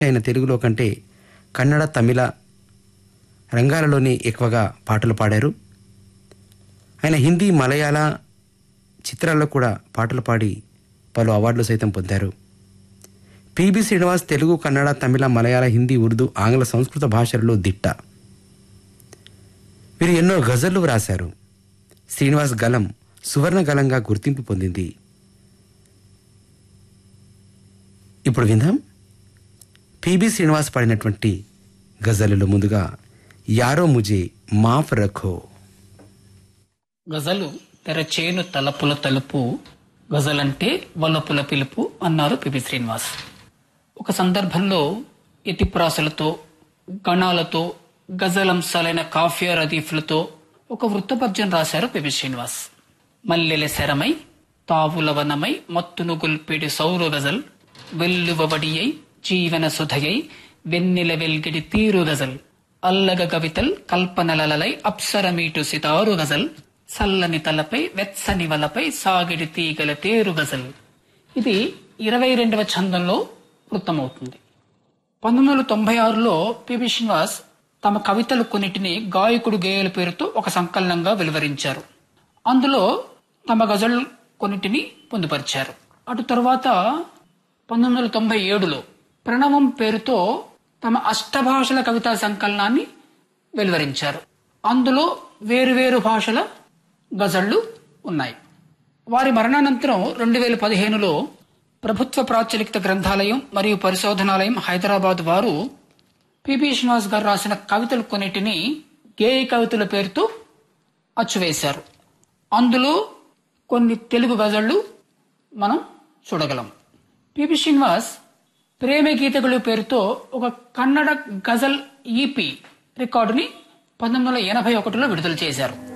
అయిన తెలుగులో కంటే కన్నడ తమిళ రంగాలలోనే ఎక్కువగా పాటలు పాడారు ఆయన హిందీ మలయాళ చిత్రాల్లో కూడా పాటలు పాడి పలు అవార్డులు సైతం పొందారు పిబి శ్రీనివాస్ తెలుగు కన్నడ తమిళ మలయాళ హిందీ ఉర్దూ ఆంగ్ల సంస్కృత భాషలలో దిట్ట వీరు ఎన్నో గజళ్లు వ్రాశారు శ్రీనివాస్ గలం సువర్ణ గలంగా గుర్తింపు పొందింది ఇప్పుడు విందాం పిబి శ్రీనివాస్ పాడినటువంటి గజలులు ముందుగా యారో ముజే మాఫ్ రఖో గజలు తెరచేను తలపుల తలుపు గజలంటే వలపుల పిలుపు అన్నారు పిపి శ్రీనివాస్ ఒక సందర్భంలో ఇతిప్రాసలతో గణాలతో గజలంశాలైన కాఫియా రదీఫ్లతో ఒక వృత్తపద్యం రాశారు పిపి శ్రీనివాస్ మల్లెల శరమై తావుల వనమై మత్తును గొల్పిడి సౌరు గజల్ వెల్లువబడియై జీవన సుధయై వెన్నెల వెల్గిడి తీరు గజల్ అల్లగ కవితల్ కల్పనలలై అప్సరమీటు సితారు గజల్ సల్లని తలపై వెచ్చని వలపై సాగిడి తీగల తేరు గజల్ ఇది ఇరవై రెండవ ఛందంలో వృత్తమవుతుంది పంతొమ్మిది వందల తొంభై ఆరులో పిబి శ్రీనివాస్ తమ కవితలు కొన్నిటిని గాయకుడు గేయాల పేరుతో ఒక సంకలనంగా వెలువరించారు అందులో తమ గజల్ కొన్నిటిని పొందుపరిచారు అటు తరువాత పంతొమ్మిది వందల తొంభై ఏడులో ప్రణవం పేరుతో తమ అష్టభాషల కవితా సంకలనాన్ని వెలువరించారు అందులో వేరువేరు భాషల గజళ్లు ఉన్నాయి వారి మరణానంతరం రెండు వేల పదిహేనులో ప్రభుత్వ ప్రాచలిక గ్రంథాలయం మరియు పరిశోధనాలయం హైదరాబాద్ వారు పిబి శ్రీనివాస్ గారు రాసిన కవితలు కొన్నిటిని గేయ కవితల పేరుతో అచ్చువేశారు అందులో కొన్ని తెలుగు గజళ్లు మనం చూడగలం పిబి శ్రీనివాస్ ప్రేమ గీతಗಳು పేరుతో ఒక కన్నడ గజల్ ఈపీ రికార్డుని పంతొమ్మిది వందల ఎనభై ఒకటిలో విడుదల చేశారు